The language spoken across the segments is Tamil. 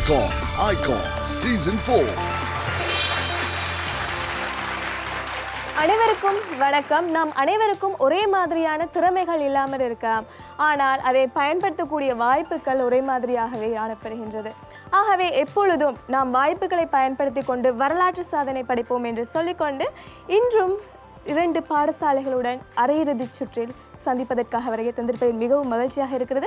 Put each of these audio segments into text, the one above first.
Icon, Icon, Season 4. அனைவருக்கும் வணக்கம் நாம் அனைவருக்கும் ஒரே மாதிரியான திறமைகள் இல்லாமல் இருக்கலாம் ஆனால் அதை பயன்படுத்தக்கூடிய வாய்ப்புகள் ஒரே மாதிரியாகவே காணப்படுகின்றது ஆகவே எப்பொழுதும் நாம் வாய்ப்புகளை பயன்படுத்தி கொண்டு வரலாற்று சாதனை படைப்போம் என்று சொல்லிக்கொண்டு இன்றும் இரண்டு பாடசாலைகளுடன் அரையிறுதிச் சுற்றில் சந்திப்பதற்காக வருகை தந்திருப்பதில் மிகவும் மகிழ்ச்சியாக இருக்கிறது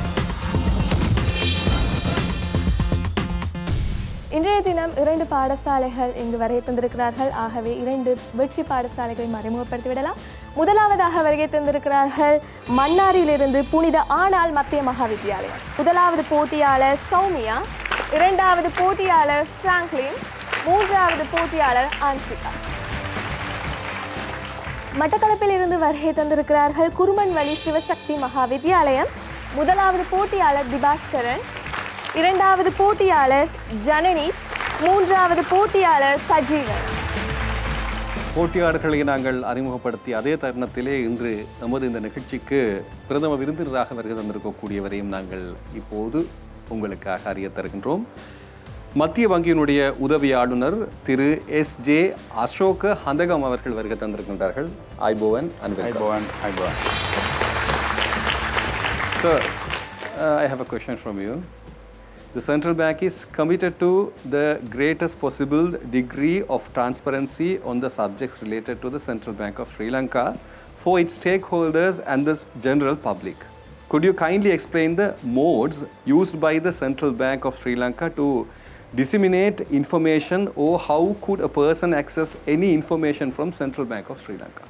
இன்றைய தினம் இரண்டு பாடசாலைகள் இங்கு வருகை தந்திருக்கிறார்கள் ஆகவே இரண்டு வெற்றி பாடசாலைகளை அறிமுகப்படுத்தி விடலாம் முதலாவதாக வருகை தந்திருக்கிறார்கள் மன்னாரிலிருந்து புனித ஆனாள் மத்திய மகா வித்தியாலயம் முதலாவது போட்டியாளர் சௌமியா இரண்டாவது போட்டியாளர் பிராங்க்லின் மூன்றாவது போட்டியாளர் ஆன்சிகா மட்டக்களப்பில் இருந்து வருகை தந்திருக்கிறார்கள் குருமன்வழி சிவசக்தி மகா வித்தியாலயம் முதலாவது போட்டியாளர் திபாஷ்கரன் இரண்டாவது போட்டியாளர் ஜனனி மூன்றாவது போட்டியாளர் சஜீவன் போட்டியாளர்களை நாங்கள் அறிமுகப்படுத்திய அதே தருணத்திலே இன்று நமது இந்த நிகழ்ச்சிக்கு பிரதம விருந்தினராக வருகை தந்திருக்கக்கூடியவரையும் நாங்கள் இப்போது உங்களுக்காக அறிய தருகின்றோம் மத்திய வங்கியினுடைய உதவி ஆளுநர் திரு எஸ் ஜே அசோக ஹந்தகம் அவர்கள் வருகை தந்திருக்கின்றார்கள் ஐபோவன் Iboan, Iboan. Sir, uh, I have a question from you. The central bank is committed to the greatest possible degree of transparency on the subjects related to the Central Bank of Sri Lanka for its stakeholders and the general public. Could you kindly explain the modes used by the Central Bank of Sri Lanka to disseminate information or how could a person access any information from Central Bank of Sri Lanka?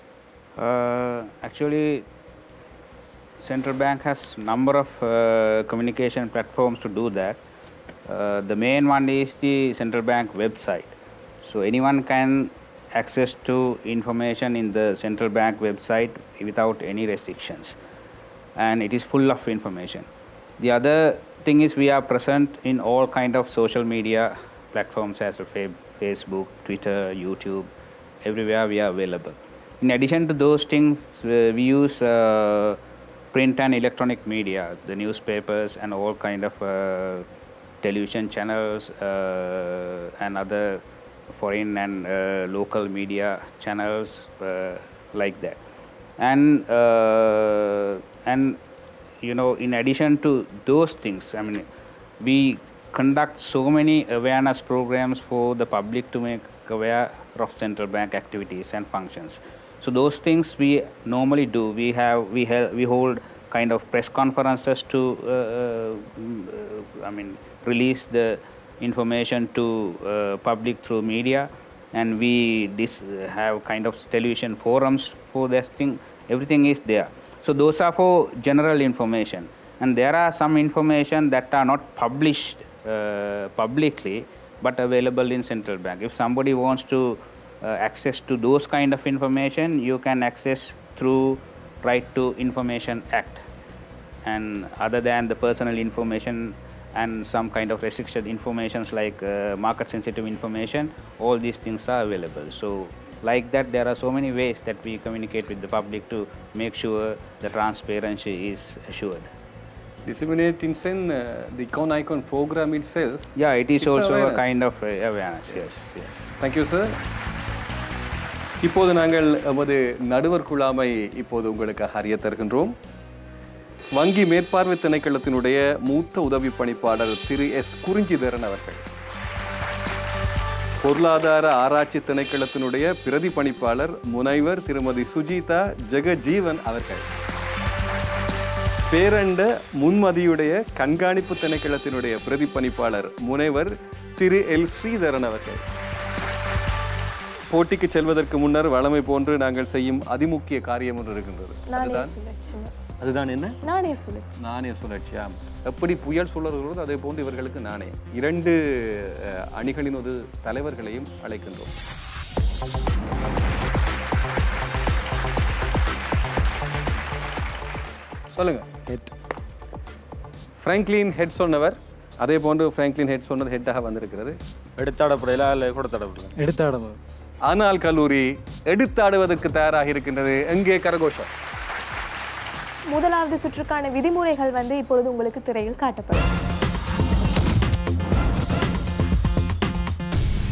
Uh, actually, central bank has number of uh, communication platforms to do that. Uh, the main one is the central bank website. So anyone can access to information in the central bank website without any restrictions, and it is full of information. The other thing is we are present in all kind of social media platforms as well, fa- Facebook, Twitter, YouTube, everywhere we are available. In addition to those things, uh, we use uh, print and electronic media, the newspapers and all kind of uh, television channels uh, and other foreign and uh, local media channels uh, like that. And uh, and you know, in addition to those things, I mean, we conduct so many awareness programs for the public to make aware of central bank activities and functions. So those things we normally do. We have we have we hold kind of press conferences to uh, uh, mm, uh, I mean release the information to uh, public through media, and we dis- have kind of television forums for this thing. Everything is there. So those are for general information, and there are some information that are not published uh, publicly, but available in central bank. If somebody wants to uh, access to those kind of information, you can access through Right to Information Act, and other than the personal information and some kind of restricted informations like uh, market sensitive information, all these things are available. So like that, there are so many ways that we communicate with the public to make sure the transparency is assured. Disseminate in sen, uh, the Icon Icon program itself Yeah, it is It's also awareness. a kind of uh, awareness. Yes, yes. Thank you sir இப்போது நாங்கள் எமது நடுவர் குழாமை இப்போது உங்களுக்கு அறிய தருகின்றோம் வங்கி மேற்பார்வை திணைக்களத்தினுடைய மூத்த உதவி பணிப்பாளர் திரு எஸ் குறிஞ்சிதரன் அவர்கள் பொருளாதார ஆராய்ச்சி திணைக்களத்தினுடைய பிரதி பணிப்பாளர் முனைவர் திருமதி சுஜிதா ஜெகஜீவன் அவர்கள் பேரண்ட முன்மதியுடைய கண்காணிப்பு திணைக்களத்தினுடைய பிரதி பணிப்பாளர் முனைவர் திரு எல் ஸ்ரீதரன் அவர்கள் போட்டிக்கு செல்வதற்கு முன்னர் வழமை போன்று நாங்கள் செய்யும் அதிமுக்கிய காரியம் ஒன்று இருக்கின்றது நானே அதுதான் சுழற்சி அதுதான் என்ன நானே சுழற்சி நாணய சுழற்சியா எப்படி புயல் சுழல்கிறதோ அதே போன்று இவர்களுக்கு நாணய இரண்டு அஹ், அணிகளின் ஒரு தலைவர்களையும் அழைக்கின்றோம் சொல்லுங்க ஹெட் ஃப்ராங்க்லின் ஹெட் சொன்னவர் அதே போன்று ஃப்ராங்க்லின் ஹெட் சொன்னது ஹெட்டாக வந்திருக்கிறது எடுத்தாடப்படையில இல்லை கொடுத்தாடப்படையில எடுத்தாடணும் ஆனால் கல்லூரி எடுத்தாடுவதற்கு தயாராக இருக்கின்றது எங்கே கரகோஷம் முதலாவது சுற்றுக்கான விதிமுறைகள் வந்து இப்பொழுது உங்களுக்கு திரையில் காட்டப்படும்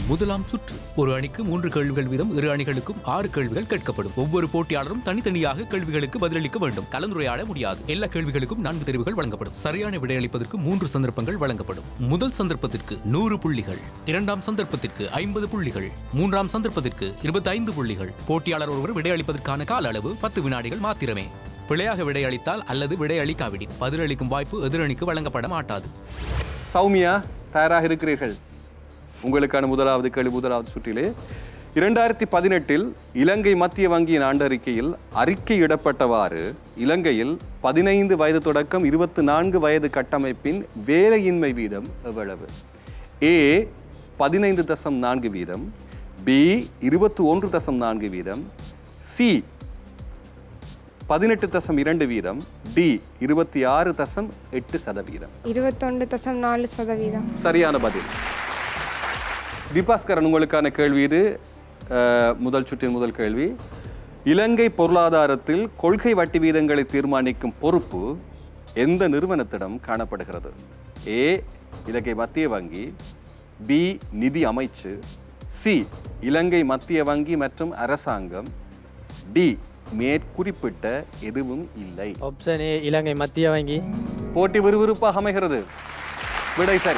முதலாம் சுற்று ஒரு அணிக்கு மூன்று கேள்விகள் வீதம் இரு அணிகளுக்கும் ஆறு கேள்விகள் கேட்கப்படும் ஒவ்வொரு போட்டியாளரும் தனித்தனியாக கேள்விகளுக்கு பதிலளிக்க வேண்டும் கலந்துரையாட முடியாது எல்லா கேள்விகளுக்கும் நான்கு தெரிவுகள் வழங்கப்படும் சரியான விடையளிப்பதற்கு மூன்று சந்தர்ப்பங்கள் வழங்கப்படும் முதல் சந்தர்ப்பத்திற்கு நூறு புள்ளிகள் இரண்டாம் சந்தர்ப்பத்திற்கு ஐம்பது புள்ளிகள் மூன்றாம் சந்தர்ப்பத்திற்கு இருபத்தி ஐந்து புள்ளிகள் போட்டியாளர் ஒருவர் விடையளிப்பதற்கான கால அளவு பத்து வினாடிகள் மாத்திரமே பிழையாக விடையளித்தால் அல்லது விடையளிக்காவிடின் பதிலளிக்கும் வாய்ப்பு எதிரணிக்கு வழங்கப்பட மாட்டாது சௌமியா தயாராக இருக்கிறீர்கள் உங்களுக்கான முதலாவது கேள்வி முதலாவது சுற்றிலே இரண்டாயிரத்தி பதினெட்டில் இலங்கை மத்திய வங்கியின் ஆண்டறிக்கையில் அறிக்கையிடப்பட்டவாறு இலங்கையில் பதினைந்து வயது தொடக்கம் இருபத்தி நான்கு வயது கட்டமைப்பின் வேலையின்மை வீதம் எவ்வளவு ஏ பதினைந்து தசம் நான்கு வீதம் பி இருபத்தி ஒன்று தசம் நான்கு வீதம் சி பதினெட்டு தசம் இரண்டு வீதம் டி இருபத்தி ஆறு தசம் எட்டு சதவீதம் இருபத்தொன்று தசம் நாலு சதவீதம் சரியான பதில் தீபாஸ்கரன் உங்களுக்கான கேள்வி இது அஹ், முதல் சுற்றின் முதல் கேள்வி இலங்கை பொருளாதாரத்தில் கொள்கை வட்டி வீதங்களை தீர்மானிக்கும் பொறுப்பு எந்த நிறுவனத்திடம் காணப்படுகிறது ஏ இலங்கை மத்திய வங்கி பி நிதி அமைச்சு சி இலங்கை மத்திய வங்கி மற்றும் அரசாங்கம் டி மேற்குறிப்பிட்ட எதுவும் இல்லை ஆப்ஷன் ஏ இலங்கை மத்திய வங்கி போட்டி விறுவிறுப்பாக அமைகிறது விடை சரி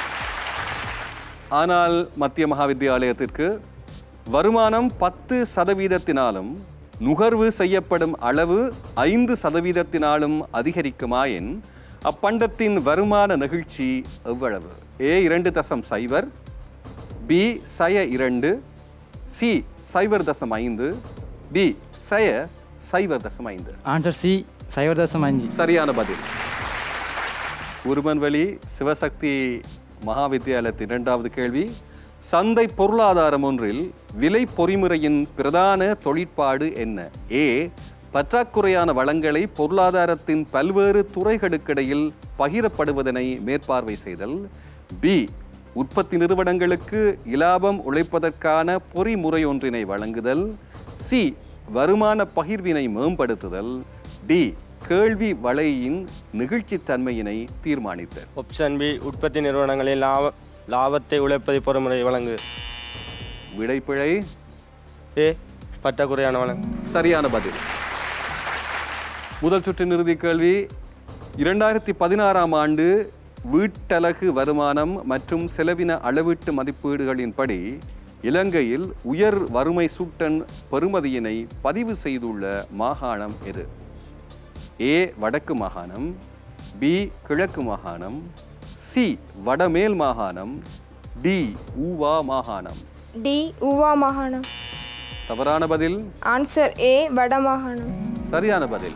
ஆனால் மத்திய மகாவித்தியாலயத்திற்கு வருமானம் பத்து சதவீதத்தினாலும் நுகர்வு செய்யப்படும் அளவு ஐந்து சதவீதத்தினாலும் அதிகரிக்குமாயின் அப்பண்டத்தின் வருமான நெகிழ்ச்சி எவ்வளவு ஏ இரண்டு தசம் சைவர் பி சய இரண்டு சி சைவர் தசம் ஐந்து டி சய சைவர் தசம் ஐந்து ஆன்சர் சி சைவர் தசம் அஞ்சு சரியான பதில் உருமன்வெளி சிவசக்தி மகாவித்தியாலயத்தின் இரண்டாவது கேள்வி சந்தை பொருளாதாரம் ஒன்றில் விலை பொறிமுறையின் பிரதான தொழிற்பாடு என்ன ஏ பற்றாக்குறையான வளங்களை பொருளாதாரத்தின் பல்வேறு துறைகளுக்கிடையில் பகிரப்படுவதனை மேற்பார்வை செய்தல் பி உற்பத்தி நிறுவனங்களுக்கு இலாபம் உழைப்பதற்கான பொறிமுறை ஒன்றினை வழங்குதல் சி வருமான பகிர்வினை மேம்படுத்துதல் டி கேள்வி வலையின் நிகழ்ச்சித்தன்மையினை தீர்மானித்தல் ஆப்ஷன் பி உற்பத்தி நிறுவனங்களில் லாப லாபத்தை உழைப்பதை பொறுமுறை வழங்கு விடைப்பிழை ஏ பற்றாக்குறையான வழங்கு சரியான பதில் முதல் சுற்றின் இறுதி கேள்வி இரண்டாயிரத்தி பதினாறாம் ஆண்டு வீட்டலகு வருமானம் மற்றும் செலவின அளவீட்டு மதிப்பீடுகளின்படி இலங்கையில் உயர் வறுமை சூட்டன் பெறுமதியினை பதிவு செய்துள்ள மாகாணம் எது ஏ வடக்கு மாகாணம் பி கிழக்கு மாகாணம் சி வடமேல் மாகாணம் டி ஊவா மாகாணம் டி உவா மாகாணம் தவறான பதில் ஆன்சர் ஏ வடமாகாணம் சரியான பதில்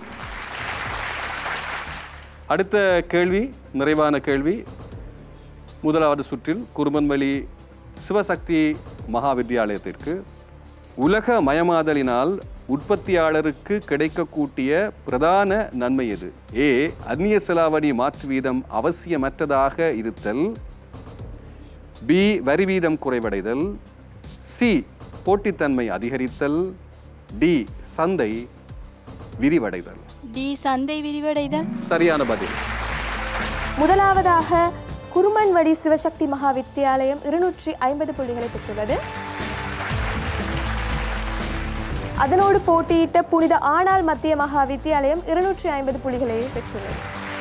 அடுத்த கேள்வி நிறைவான கேள்வி முதலாவது சுற்றில் குருமன்வெளி சிவசக்தி மகாவித்தியாலயத்திற்கு உலக மயமாதலினால் உற்பத்தியாளருக்கு கிடைக்கக்கூடிய பிரதான நன்மை எது ஏ அந்நிய செலாவணி மாற்று வீதம் அவசியமற்றதாக இருத்தல் பி வரி வீதம் குறைவடைதல் சி போட்டித்தன்மை அதிகரித்தல் டி சந்தை விரிவடைதல் டி சந்தை விரிவடைதல் சரியான பதில் முதலாவதாக குருமன்வடி சிவசக்தி மகா வித்தியாலயம் இருநூற்றி ஐம்பது புள்ளிகளை பெற்றுள்ளது அதனோடு போட்டியிட்ட புனித ஆனாள் மத்திய மகா வித்தியாலயம் இருநூற்றி ஐம்பது புள்ளிகளை பெற்றுள்ளது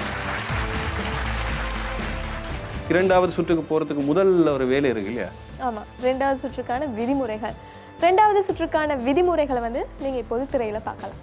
இரண்டாவது சுற்றுக்கு போறதுக்கு முதல்ல ஒரு வேலை இருக்கு இல்லையா ஆமாம் ரெண்டாவது சுற்றுக்கான விதிமுறைகள் ரெண்டாவது சுற்றுக்கான விதிமுறைகளை வந்து நீங்கள் இப்போது திரையில் பார்க்கலாம்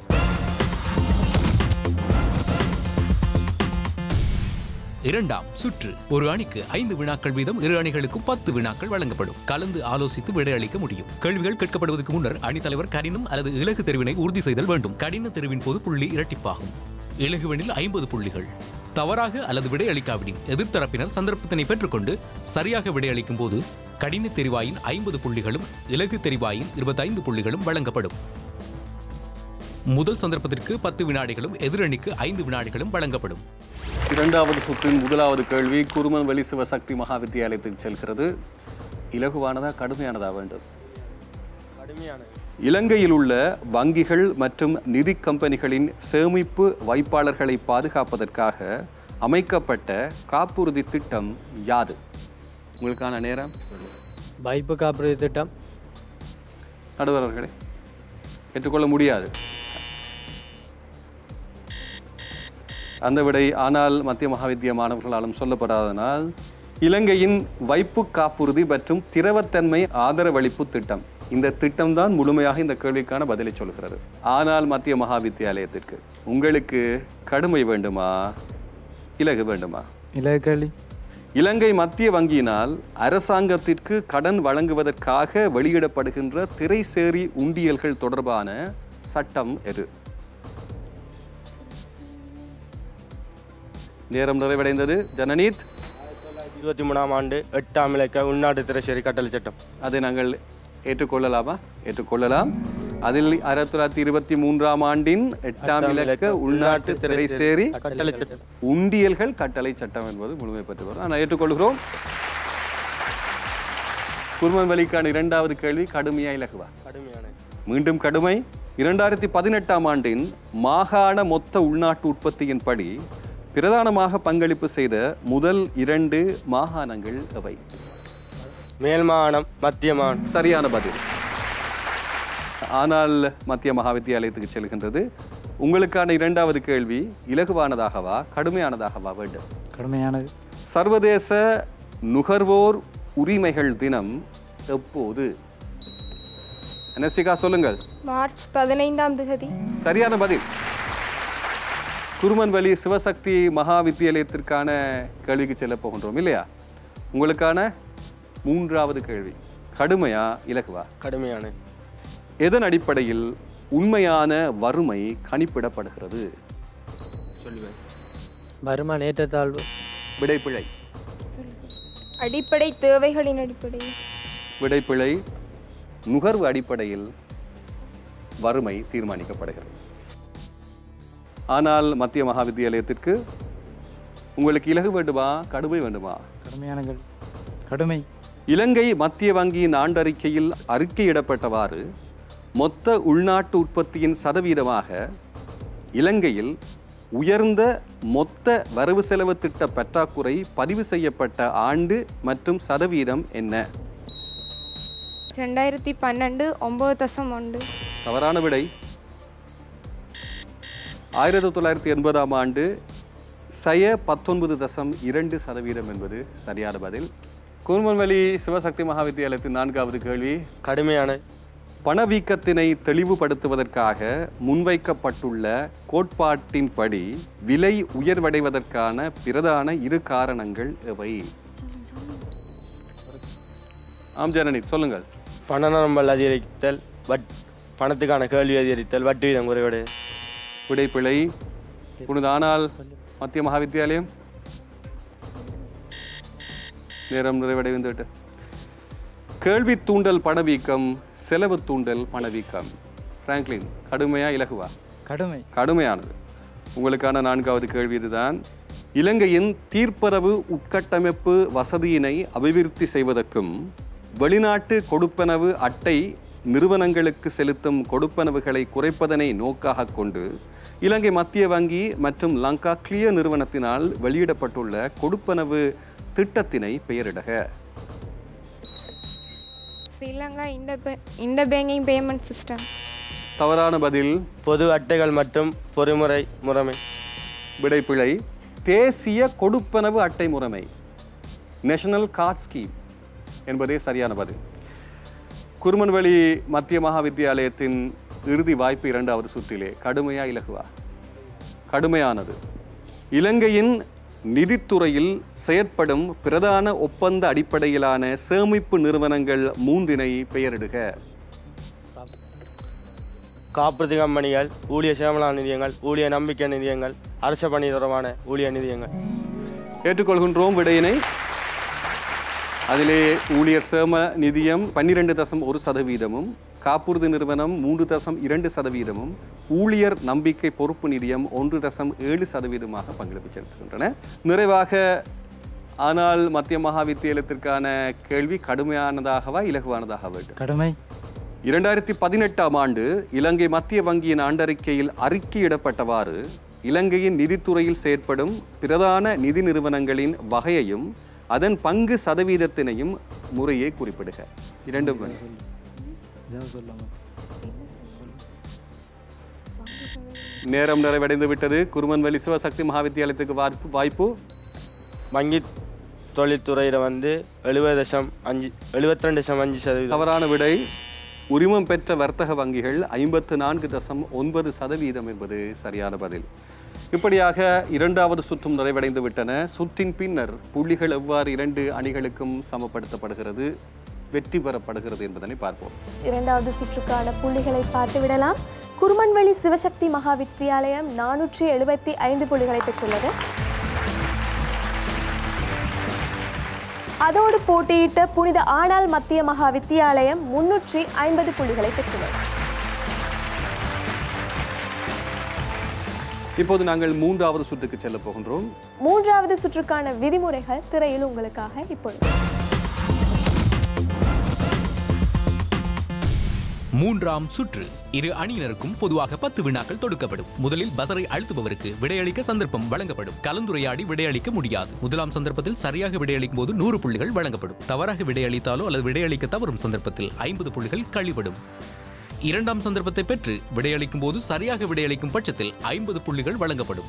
இரண்டாம் சுற்று ஒரு அணிக்கு ஐந்து வினாக்கள் வீதம் இரு அணிகளுக்கும் பத்து வினாக்கள் வழங்கப்படும் கலந்து ஆலோசித்து விடையளிக்க முடியும் கேள்விகள் கேட்கப்படுவதற்கு முன்னர் அணித்தலைவர் கடினம் அல்லது இலகு தெரிவினை உறுதி செய்தல் வேண்டும் கடின தெரிவின் போது புள்ளி இரட்டிப்பாகும் இலகுவெனில் ஐம்பது புள்ளிகள் தவறாக அல்லது விடையளிக்காவிடின் எதிர்த்தரப்பினர் சந்தர்ப்பத்தினை பெற்றுக்கொண்டு சரியாக விடையளிக்கும் போது கடின தெரிவாயின் ஐம்பது புள்ளிகளும் இலகு தெரிவாயின் இருபத்தைந்து புள்ளிகளும் வழங்கப்படும் முதல் சந்தர்ப்பத்திற்கு பத்து வினாடிகளும் எதிரணிக்கு ஐந்து வினாடிகளும் வழங்கப்படும் இரண்டாவது சுற்றின் முதலாவது கேள்வி குருமன் வெளி சிவசக்தி மகாவித்தியாலயத்துக்கு செல்கிறது இலகுவானதா கடுமையானதா வேண்டும் கடுமையானது இலங்கையில் உள்ள வங்கிகள் மற்றும் நிதி கம்பெனிகளின் சேமிப்பு வைப்பாளர்களை பாதுகாப்பதற்காக அமைக்கப்பட்ட காப்புறுதி திட்டம் யாது உங்களுக்கான நேரம் வைப்பு காப்புறுதி திட்டம் நடுவர்களே ஏற்றுக்கொள்ள முடியாது அந்த விடை ஆனால் மத்திய மகாவித்திய மாணவர்களாலும் சொல்லப்படாதனால் இலங்கையின் வைப்பு காப்புறுதி மற்றும் திரவத்தன்மை ஆதரவளிப்பு திட்டம் இந்த திட்டம்தான் முழுமையாக இந்த கேள்விக்கான பதிலை சொல்கிறது ஆனால் மத்திய மகாவித்தியாலயத்திற்கு உங்களுக்கு கடுமை வேண்டுமா இலகு வேண்டுமா இலகு கேள்வி இலங்கை மத்திய வங்கியினால் அரசாங்கத்திற்கு கடன் வழங்குவதற்காக வெளியிடப்படுகின்ற திரைசேரி உண்டியல்கள் தொடர்பான சட்டம் எது நேரம் நிறைவடைந்தது ஜனநீத் இருபத்தி மூணாம் ஆண்டு எட்டாம் இலக்க உள்நாட்டு திரைச்சேரி கட்டளை சட்டம் அதை நாங்கள் ஏற்றுக்கொள்ளலாமா ஏற்றுக்கொள்ளலாம் அதில் ஆயிரத்தி தொள்ளாயிரத்தி இருபத்தி மூன்றாம் ஆண்டின் எட்டாம் இலக்க உள்நாட்டு திரைசேரி கட்டளை சட்டம் உண்டியல்கள் கட்டளை சட்டம் என்பது முழுமை பெற்று வரும் நான் ஏற்றுக்கொள்கிறோம் குருமன் வலிக்கான இரண்டாவது கேள்வி கடுமையா இலகுவா கடுமையான மீண்டும் கடுமை இரண்டாயிரத்தி பதினெட்டாம் ஆண்டின் மாகாண மொத்த உள்நாட்டு உற்பத்தியின் படி பிரதானமாக பங்களிப்பு செய்த முதல் இரண்டு மாகாணங்கள் எவை மேல் மாகாணம் மத்திய மாகாணம் சரியான பதில் ஆனால் மத்திய மகாவித்தியாலயத்துக்கு செல்கின்றது உங்களுக்கான இரண்டாவது கேள்வி இலகுவானதாகவா கடுமையானதாகவா வேண்டும் கடுமையானது சர்வதேச நுகர்வோர் உரிமைகள் தினம் எப்போது நெசிகா சொல்லுங்கள் மார்ச் பதினைந்தாம் திகதி சரியான பதில் குருமன்வெளி சிவசக்தி மகா வித்தியாலயத்திற்கான கேள்விக்கு செல்ல போகின்றோம் இல்லையா உங்களுக்கான மூன்றாவது கேள்வி கடுமையா இலகுவா கடுமையான எதன் அடிப்படையில் உண்மையான வறுமை கணிப்பிடப்படுகிறது சொல்லுவேன் வருமான ஏற்றத்தாழ்வு விடைப்பிழை அடிப்படை தேவைகளின் அடிப்படையில் விடைப்பிழை நுகர்வு அடிப்படையில் வறுமை தீர்மானிக்கப்படுகிறது ஆனால் மத்திய மகாவித்தியாலயத்திற்கு உங்களுக்கு இலகு வேண்டுமா கடுமை வேண்டுமா கடுமையான கேள்வி கடுமை இலங்கை மத்திய வங்கியின் ஆண்டறிக்கையில் அறிக்கையிடப்பட்டவாறு மொத்த உள்நாட்டு உற்பத்தியின் சதவீதமாக இலங்கையில் உயர்ந்த மொத்த வரவு செலவு திட்ட பற்றாக்குறை பதிவு செய்யப்பட்ட ஆண்டு மற்றும் சதவீதம் என்ன ரெண்டாயிரத்தி பன்னெண்டு ஒம்பது தசம் ஒன்று தவறான விடை ஆயிரத்தி தொள்ளாயிரத்தி எண்பதாம் ஆண்டு சய பத்தொன்பது தசம் இரண்டு சதவீதம் என்பது சரியான பதில் கூர்மன்வெளி சிவசக்தி மகாவித்தியாலயத்தின் நான்காவது கேள்வி கடுமையான பணவீக்கத்தினை தெளிவுபடுத்துவதற்காக முன்வைக்கப்பட்டுள்ள கோட்பாட்டின்படி விலை உயர்வடைவதற்கான பிரதான இரு காரணங்கள் எவை ஆம் ஜனனி சொல்லுங்கள் பண நம்பல் அதிகரித்தல் வட் பணத்துக்கான கேள்வி அதிகரித்தல் வட்டி வீதம் குறைவடை விடைப்பிழை புனித ஆனால் மத்திய மகாவித்தியாலயம் நேரம் நிறைவடைந்து விட்டு கேள்வி தூண்டல் பணவீக்கம் செலவு தூண்டல் பணவீக்கம் பிராங்க்லின் கடுமையா இலகுவா கடுமை கடுமையானது உங்களுக்கான நான்காவது கேள்வி இதுதான் இலங்கையின் தீர்ப்பரவு உட்கட்டமைப்பு வசதியினை அபிவிருத்தி செய்வதற்கும் வெளிநாட்டு கொடுப்பனவு அட்டை நிறுவனங்களுக்கு செலுத்தும் கொடுப்பனவுகளை குறைப்பதனை நோக்காக கொண்டு இலங்கை மத்திய வங்கி மற்றும் லங்கா கிளியர் நிறுவனத்தினால் வெளியிடப்பட்டுள்ள கொடுப்பனவு திட்டத்தினை பெயரிடக ஸ்ரீலங்கா இந்த இந்த பேங்கிங் பேமெண்ட் சிஸ்டம் தவறான பதில் பொது அட்டைகள் மற்றும் பொறிமுறை முறைமை விடைப்பிழை தேசிய கொடுப்பனவு அட்டை முறைமை நேஷனல் கார்ட் ஸ்கீம் என்பதே சரியான பதில் குருமன்வெளி மத்திய மகாவித்தியாலயத்தின் இறுதி வாய்ப்பு இரண்டாவது சுற்றிலே கடுமையா இலகுவா கடுமையானது இலங்கையின் நிதித்துறையில் செயற்படும் பிரதான ஒப்பந்த அடிப்படையிலான சேமிப்பு நிறுவனங்கள் மூன்றினை பெயரிடுக காப்புறுதி கம்பெனிகள் ஊழிய சேமலா நிதியங்கள் ஊழிய நம்பிக்கை நிதியங்கள் அரச பணி தொடர்பான ஊழிய நிதியங்கள் ஏற்றுக்கொள்கின்றோம் விடையினை அதிலே ஊழியர் சேம நிதியம் பன்னிரண்டு தசம் ஒரு சதவீதமும் காப்புறுதி நிறுவனம் மூன்று தசம் இரண்டு சதவீதமும் ஊழியர் நம்பிக்கை பொறுப்பு நிதியம் ஒன்று தசம் ஏழு சதவீதமாக பங்களிப்பு செலுத்துகின்றன நிறைவாக ஆனால் மத்திய மகாவித்தியாலயத்திற்கான கேள்வி கடுமையானதாகவா இலகுவானதாக வேண்டும் கடுமை இரண்டாயிரத்தி பதினெட்டாம் ஆண்டு இலங்கை மத்திய வங்கியின் ஆண்டறிக்கையில் அறிக்கையிடப்பட்டவாறு இலங்கையின் நிதித்துறையில் செயற்படும் பிரதான நிதி நிறுவனங்களின் வகையையும் அதன் பங்கு சதவீதத்தினையும் முறையே குறிப்பிடுக இரண்டு மணி இதான் சொல்லாமல் நேரம் நிறைவடைந்து விட்டது குருமன்வெளி சிவசக்தி மகாவித்தியாலயத்துக்கு வாய்ப்பு வாய்ப்பு வங்கி தொழில்துறையில் வந்து எழுபது தசம் அஞ்சு எழுபத்தி ரெண்டு தசம் அஞ்சு சதவீதம் தவறான விடை உரிமம் பெற்ற வர்த்தக வங்கிகள் ஐம்பத்து நான்கு தசம் ஒன்பது சதவீதம் என்பது சரியான பதில் இப்படியாக இரண்டாவது சுற்றும் நிறைவடைந்து விட்டன சுற்றின் பின்னர் புள்ளிகள் எவ்வாறு இரண்டு அணிகளுக்கும் சமப்படுத்தப்படுகிறது வெற்றி பெறப்படுகிறது என்பதனை பார்ப்போம் இரண்டாவது சுற்றுக்கான புள்ளிகளை பார்த்துவிடலாம் குருமன்வெளி சிவசக்தி மகா வித்தியாலயம் நானூற்றி எழுபத்தி ஐந்து புள்ளிகளை பெற்றுள்ளது அதோடு போட்டியிட்ட புனித ஆனாள் மத்திய மகா வித்தியாலயம் முன்னூற்றி ஐம்பது புள்ளிகளை பெற்றுள்ளது இப்போது நாங்கள் மூன்றாவது சுற்றுக்கு செல்ல போகின்றோம் மூன்றாவது சுற்றுக்கான விதிமுறைகள் திரையில் உங்களுக்காக இப்பொழுது மூன்றாம் சுற்று இரு அணியினருக்கும் பொதுவாக பத்து வினாக்கள் தொடுக்கப்படும் முதலில் பசரை அழுத்துபவருக்கு விடையளிக்க சந்தர்ப்பம் வழங்கப்படும் கலந்துரையாடி விடையளிக்க முடியாது முதலாம் சந்தர்ப்பத்தில் சரியாக விடையளிக்கும் போது நூறு புள்ளிகள் வழங்கப்படும் தவறாக விடையளித்தாலோ அல்லது விடையளிக்க தவறும் சந்தர்ப்பத்தில் ஐம்பது புள்ளிகள் கழிவிடும் இரண்டாம் சந்தர்ப்பத்தை பெற்று விடையளிக்கும் போது சரியாக விடையளிக்கும் பட்சத்தில் ஐம்பது புள்ளிகள் வழங்கப்படும்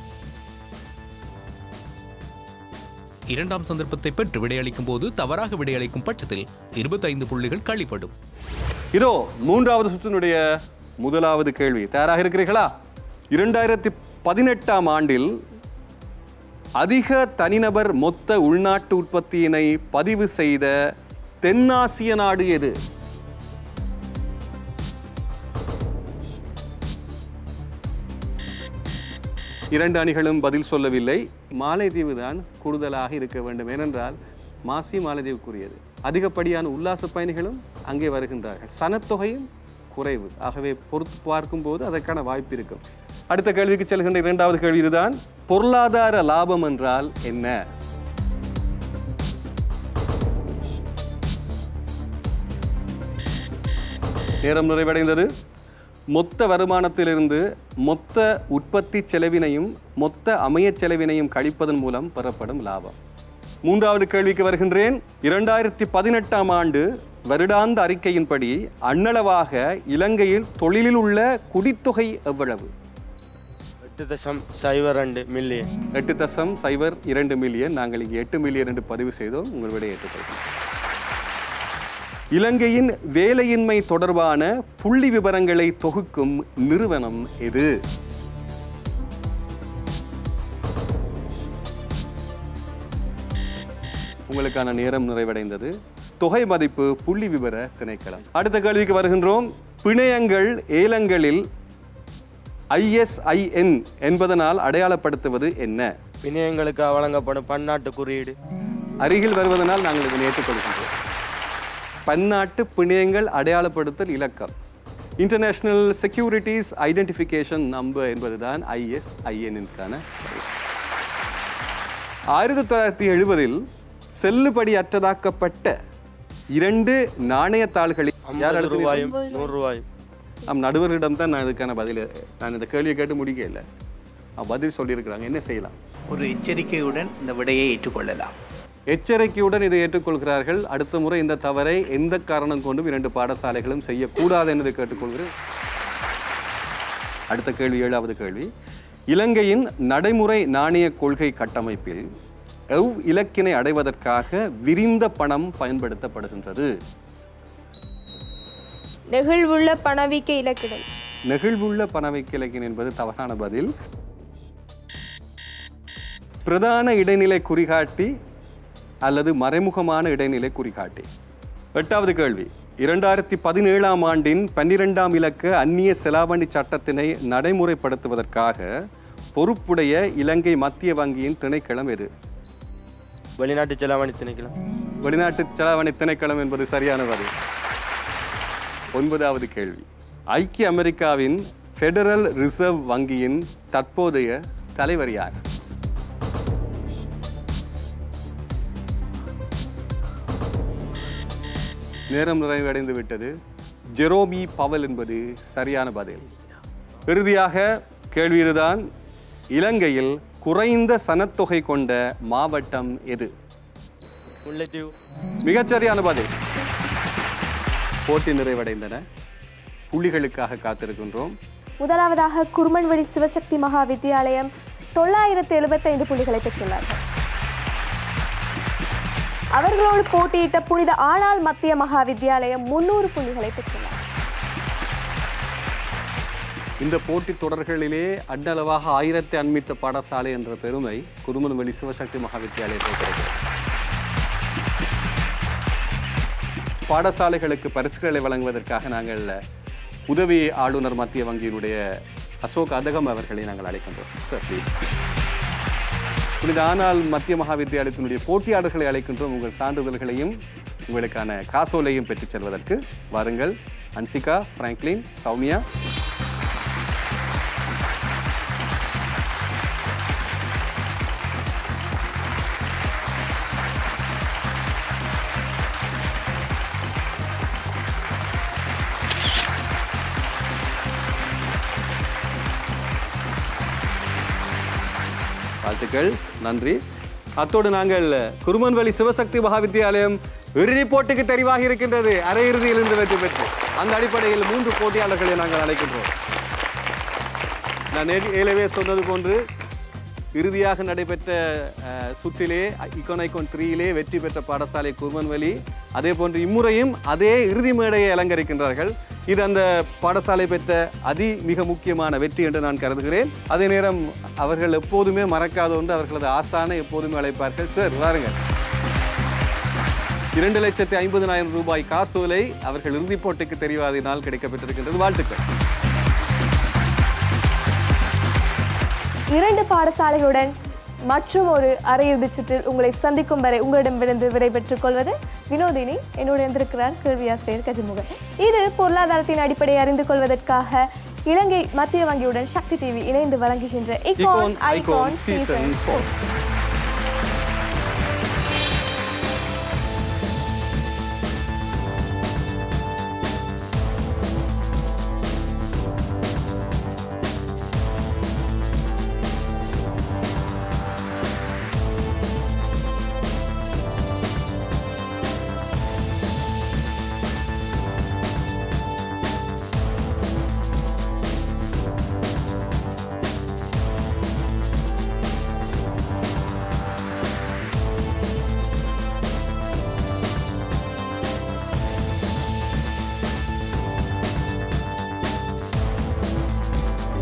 இரண்டாம் சந்தர்ப்பத்தை பெற்று விடையளிக்கும் போது தவறாக விடையளிக்கும் பட்சத்தில் இருபத்தைந்து புள்ளிகள் கழிப்படும் இதோ மூன்றாவது சுற்றினுடைய முதலாவது கேள்வி தயாராக இருக்கிறீர்களா இரண்டாயிரத்தி பதினெட்டாம் ஆண்டில் அதிக தனிநபர் மொத்த உள்நாட்டு உற்பத்தியினை பதிவு செய்த தென்னாசிய நாடு எது இரண்டு அணிகளும் பதில் சொல்லவில்லை மாலைதீவு தான் கூடுதலாக இருக்க வேண்டும் ஏனென்றால் மாசி மாலைதீவுக்குரியது அதிகப்படியான உல்லாச பயணிகளும் அங்கே வருகின்றார்கள் சனத்தொகையும் குறைவு ஆகவே பொறுத்து பார்க்கும்போது அதற்கான வாய்ப்பு இருக்கும் அடுத்த கேள்விக்கு செல்கின்ற இரண்டாவது கேள்வி இதுதான் பொருளாதார லாபம் என்றால் என்ன நேரம் நிறைவடைந்தது மொத்த வருமானத்திலிருந்து மொத்த உற்பத்தி செலவினையும் மொத்த அமையச் செலவினையும் கழிப்பதன் மூலம் பெறப்படும் லாபம் மூன்றாவது கேள்விக்கு வருகின்றேன் இரண்டாயிரத்தி பதினெட்டாம் ஆண்டு வருடாந்த அறிக்கையின்படி அண்ணளவாக இலங்கையில் தொழிலில் உள்ள குடித்தொகை எவ்வளவு எட்டு தசம் சைபர் ரெண்டு மில்லியன் எட்டு தசம் சைபர் இரண்டு மில்லியன் நாங்கள் இங்கே எட்டு மில்லியன் என்று பதிவு செய்தோம் உங்களுடைய ஏற்றுக்கொள்கிறோம் இலங்கையின் வேலையின்மை தொடர்பான புள்ளி விவரங்களை தொகுக்கும் நிறுவனம் எது உங்களுக்கான நேரம் நிறைவடைந்தது தொகை மதிப்பு புள்ளி விவர திணைக்களம் அடுத்த கேள்விக்கு வருகின்றோம் பிணையங்கள் ஏலங்களில் ஐஎஸ்ஐஎன் என்பதனால் அடையாளப்படுத்துவது என்ன பிணையங்களுக்கு வழங்கப்படும் பன்னாட்டு குறியீடு அருகில் வருவதனால் நாங்கள் இதனை ஏற்றுக்கொள்கின்றோம் பன்னாட்டு பிணையங்கள் அடையாளப்படுத்தல் இலக்கம் இன்டர்நேஷனல் செக்யூரிட்டிஸ் ஐடென்டிஃபிகேஷன் நம்பர் என்பதுதான் ஐஎஸ்ஐஎன்னுக்கான ஆயிரத்தி தொள்ளாயிரத்தி எழுபதில் செல்லுபடி அற்றதாக்கப்பட்ட இரண்டு நாணயத்தாள்களை யார் ஐம்பது அழுத்தினீர்கள்? ரூபாயும் நூறு ரூபாயும் நம் நடுவரிடம் தான் நான் இதுக்கான பதில் நான் இந்த கேள்வியை கேட்டு முடிக்க இல்லை பதில் சொல்லியிருக்கிறாங்க என்ன செய்யலாம் ஒரு எச்சரிக்கையுடன் இந்த விடையை ஏற்றுக்கொள்ளலாம் எச்சரிக்கையுடன் இதை ஏற்றுக்கொள்கிறார்கள் அடுத்த முறை இந்த தவறை எந்த காரணம் கொண்டும் இரண்டு பாடசாலைகளும் செய்யக்கூடாது என்பதை கேட்டுக்கொள்கிறேன் அடுத்த கேள்வி ஏழாவது கேள்வி இலங்கையின் நடைமுறை நாணய கொள்கை கட்டமைப்பில் எவ் இலக்கினை அடைவதற்காக விரிந்த பணம் பயன்படுத்தப்படுகின்றது நெகிழ்வுள்ள பணவீக்க இலக்கிடல் நெகிழ்வுள்ள பணவைக்கு இலக்கியம் என்பது தவறான பதில் பிரதான இடைநிலை குறிகாட்டி அல்லது மறைமுகமான இடைநிலை குறிகாட்டி எட்டாவது கேள்வி இரண்டாயிரத்தி பதினேழாம் ஆண்டின் பன்னிரெண்டாம் இலக்க அந்நிய செலாவணி சட்டத்தினை நடைமுறைப்படுத்துவதற்காக பொறுப்புடைய இலங்கை மத்திய வங்கியின் திணைக்களம் எது வெளிநாட்டு செலாவணி திணைக்கலாம் வெளிநாட்டு செலாவணி திணைக்களம் என்பது சரியான பதில் ஒன்பதாவது கேள்வி ஐக்கிய அமெரிக்காவின் ஃபெடரல் ரிசர்வ் வங்கியின் தற்போதைய தலைவர் யார் நேரம் நிறைவடைந்து விட்டது ஜெரோமி பவல் என்பது சரியான பதில் இறுதியாக கேள்வி இதுதான் இலங்கையில் குறைந்த சனத்தொகை கொண்ட மாவட்டம் எது முல்லைத்தீவு மிகச்சரியான பதில் போட்டி நிறைவடைந்தன புள்ளிகளுக்காக காத்திருக்கின்றோம் முதலாவதாக குருமன்வழி சிவசக்தி மகா வித்தியாலயம் தொள்ளாயிரத்து எழுபத்தைந்து புள்ளிகளை பெற்றுள்ளார்கள் அவர்களோடு போட்டியிட்ட புனித ஆனாள் மத்திய மகா வித்தியாலயம் முன்னூறு புள்ளிகளை பெற்றுள்ளார் இந்த போட்டித் தொடர்களிலே அண்டளவாக ஆயிரத்தை அண்மித்த பாடசாலை என்ற பெருமை குருமன்வெளி சிவசக்தி மகாவித்தியாலயத்தை கிடைக்கிறது பாடசாலைகளுக்கு பரிசுகளை வழங்குவதற்காக நாங்கள் உதவி ஆளுநர் மத்திய வங்கியினுடைய அசோக் அதகம் அவர்களை நாங்கள் அழைக்கின்றோம் சார் ப்ளீஸ் புனித ஆனால் மத்திய மகாவித்தியாலயத்தினுடைய போட்டியாளர்களை அழைக்கின்றோம் உங்கள் சான்றிதழ்களையும் உங்களுக்கான காசோலையும் பெற்றுச் செல்வதற்கு வாருங்கள் அன்சிகா பிராங்க்லின் சௌமியா வாழ்த்துக்கள் நன்றி அத்தோடு நாங்கள் குருமன்வெளி சிவசக்தி மகாவித்தியாலயம் இறுதிப் போட்டிக்கு தெரிவாகி இருக்கின்றது அரையிறுதியில் இருந்து வெற்றி பெற்று அந்த அடிப்படையில் மூன்று போட்டியாளர்களை நாங்கள் அழைக்கின்றோம் நான் ஏ- ஏலவே சொன்னது போன்று இறுதியாக நடைபெற்ற அஹ், சுற்றிலே இக்கோன் ஐக்கோன் த்ரீயிலே வெற்றி பெற்ற பாடசாலை குருமன்வெளி அதே போன்று இம்முறையும் அதே இறுதி மேடையை அலங்கரிக்கின்றார்கள் இது அந்த பாடசாலை பெற்ற அதி மிக முக்கியமான வெற்றி என்று நான் கருதுகிறேன் அதே நேரம் அவர்கள் எப்போதுமே மறக்காத ஒன்று அவர்களது ஆசானை எப்போதுமே அழைப்பார்கள் சார் வாருங்கள் இரண்டு லட்சத்தி ஐம்பதினாயிரம் ரூபாய் காசோலை அவர்கள் இறுதிப் போட்டிக்கு தெரிவாதினால் கிடைக்கப்பட்டிருக்கின்றது வாழ்த்துக்கள் இரண்டு பாடசாலைகளுடன் மற்றும் ஒரு அரையிறுதிச் சுற்றில் உங்களை சந்திக்கும் வரை உங்களிடமிருந்து விடைபெற்றுக் கொள்வது வினோதினி என்னோடு இருந்திருக்கிறார் கேள்வியாசிரியர் கஜமுகன் இது பொருளாதாரத்தின் அடிப்படையை அறிந்து கொள்வதற்காக இலங்கை மத்திய வங்கியுடன் சக்தி டிவி இணைந்து வழங்குகின்ற icon icon season four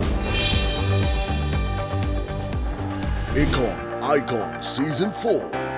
Icon Icon Season 4.